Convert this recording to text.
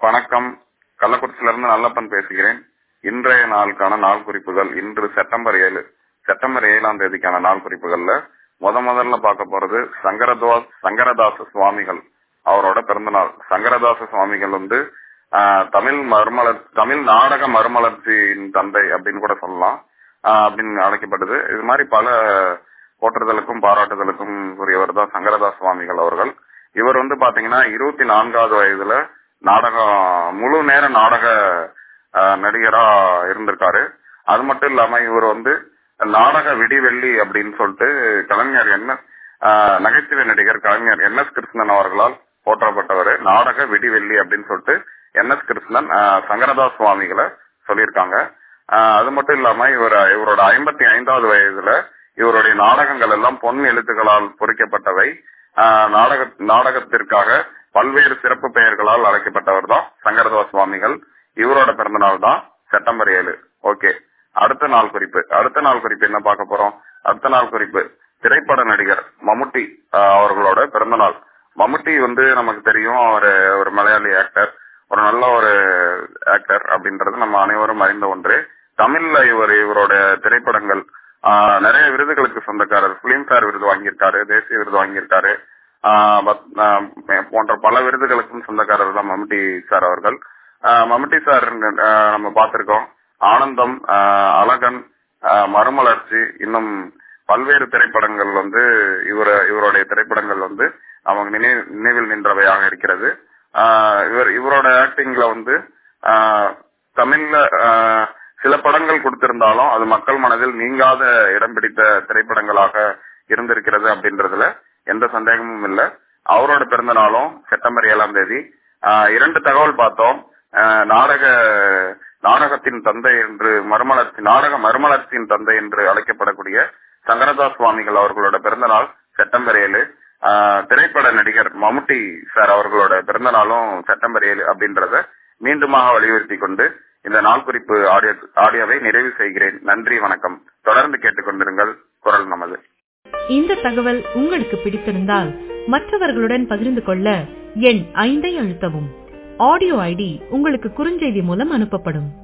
வணக்கம் கள்ளக்குறிச்சியிலிருந்து நல்லப்பன் பேசுகிறேன் இன்றைய நாளுக்கான நாள் குறிப்புகள் இன்று செப்டம்பர் ஏழு செப்டம்பர் ஏழாம் தேதிக்கான நாள் குறிப்புகள்ல முத முதல்ல பார்க்க போறது சங்கரதாஸ் சங்கரதாச சுவாமிகள் அவரோட பிறந்தநாள் சங்கரதாச சுவாமிகள் வந்து ஆஹ், தமிழ் மறுமலர் தமிழ் நாடக மறுமலர்ச்சியின் தந்தை அப்படின்னு கூட சொல்லலாம் ஆஹ், அப்படின்னு அழைக்கப்பட்டது இது மாதிரி பல போற்றுதலுக்கும் பாராட்டுதலுக்கும் உரியவர் தான் சங்கரதாஸ் சுவாமிகள் அவர்கள் இவர் வந்து பாத்தீங்கன்னா இருபத்தி நான்காவது வயதுல நாடகம் முழு நேர நாடக ஆஹ், நடிகரா இருந்திருக்காரு அது மட்டும் இல்லாம இவர் வந்து நாடக விடிவெள்ளி அப்படின்னு சொல்லிட்டு கலைஞர் என்ன ஆஹ், நகைச்சுவை நடிகர் கலைஞர் என் எஸ் கிருஷ்ணன் அவர்களால் போற்றப்பட்டவர் நாடக விடிவெள்ளி அப்படின்னு சொல்லிட்டு என் எஸ் கிருஷ்ணன் ஆஹ், சங்கரதாஸ் சுவாமிகளை சொல்லியிருக்காங்க ஆஹ், அது மட்டும் இல்லாம இவர் இவரோட ஐம்பத்தி ஐந்தாவது வயதுல இவருடைய நாடகங்கள் எல்லாம் பொன் எழுத்துக்களால் பொறிக்கப்பட்டவை ஆஹ், நாடக நாடகத்திற்காக பல்வேறு சிறப்பு பெயர்களால் அழைக்கப்பட்டவர் தான் சங்கரதாஸ் சுவாமிகள் இவரோட பிறந்த நாள் தான் செப்டம்பர் ஏழு ஓகே அடுத்த நாள் குறிப்பு அடுத்த நாள் குறிப்பு என்ன பார்க்க போறோம் அடுத்த நாள் குறிப்பு திரைப்பட நடிகர் மம்முட்டி ஆஹ், அவர்களோட பிறந்த நாள் மம்முட்டி வந்து நமக்கு தெரியும் அவர் ஒரு மலையாளி ஆக்டர் ஒரு நல்ல ஒரு ஆக்டர் அப்படின்றது நம்ம அனைவரும் அறிந்த ஒன்று தமிழ்ல இவர் இவரோட திரைப்படங்கள் ஆஹ், நிறைய விருதுகளுக்கு சொந்தக்காரர் பிலிம்ஃபேர் விருது வாங்கியிருக்காரு தேசிய விருது வாங்கியிருக்காரு ஆஹ், பத்- ஆஹ், போன்ற பல விருதுகளுக்கும் சொந்தக்காரர் தான் மம்முட்டி சார் அவர்கள் ஆஹ், மம்முட்டி சார் ஆஹ், நம்ம பார்த்திருக்கோம் ஆனந்தம் ஆஹ், அழகன் ஆஹ், மறுமலர்ச்சி இன்னும் பல்வேறு திரைப்படங்கள் வந்து இவர இவருடைய திரைப்படங்கள் வந்து அவங்க நினைவு நினைவில் நின்றவையாக இருக்கிறது ஆஹ், இவர் இவரோட ஆக்டிங்ல வந்து ஆஹ், தமிழ்ல ஆஹ், சில படங்கள் கொடுத்திருந்தாலும் அது மக்கள் மனதில் நீங்காத இடம் பிடித்த திரைப்படங்களாக இருந்திருக்கிறது அப்படின்றதுல எந்த சந்தேகமும் இல்லை அவரோட பிறந்த நாளும் செப்டம்பர் ஏழாம் தேதி ஆஹ், இரண்டு தகவல் பார்த்தோம் ஆஹ், நாடக நாடகத்தின் தந்தை என்று மறுமலர்ச்சி நாடக மறுமலர்ச்சியின் தந்தை என்று அழைக்கப்படக்கூடிய சங்கரதாஸ் சுவாமிகள் அவர்களோட பிறந்த நாள் செப்டம்பர் ஏழு ஆஹ், திரைப்பட நடிகர் மம்முட்டி சார் அவர்களோட பிறந்த நாளும் செப்டம்பர் ஏழு அப்படின்றத மீண்டுமாக வலியுறுத்தி கொண்டு இந்த நாள் குறிப்பு ஆடியோ ஆடியோவை நிறைவு செய்கிறேன் நன்றி வணக்கம் தொடர்ந்து கேட்டுக்கொண்டிருங்கள் குரல் நமது இந்த தகவல் உங்களுக்கு பிடித்திருந்தால் மற்றவர்களுடன் பகிர்ந்து கொள்ள எண் ஐந்தை அழுத்தவும் ஆடியோ ஐடி உங்களுக்கு குறுஞ்செய்தி மூலம் அனுப்பப்படும்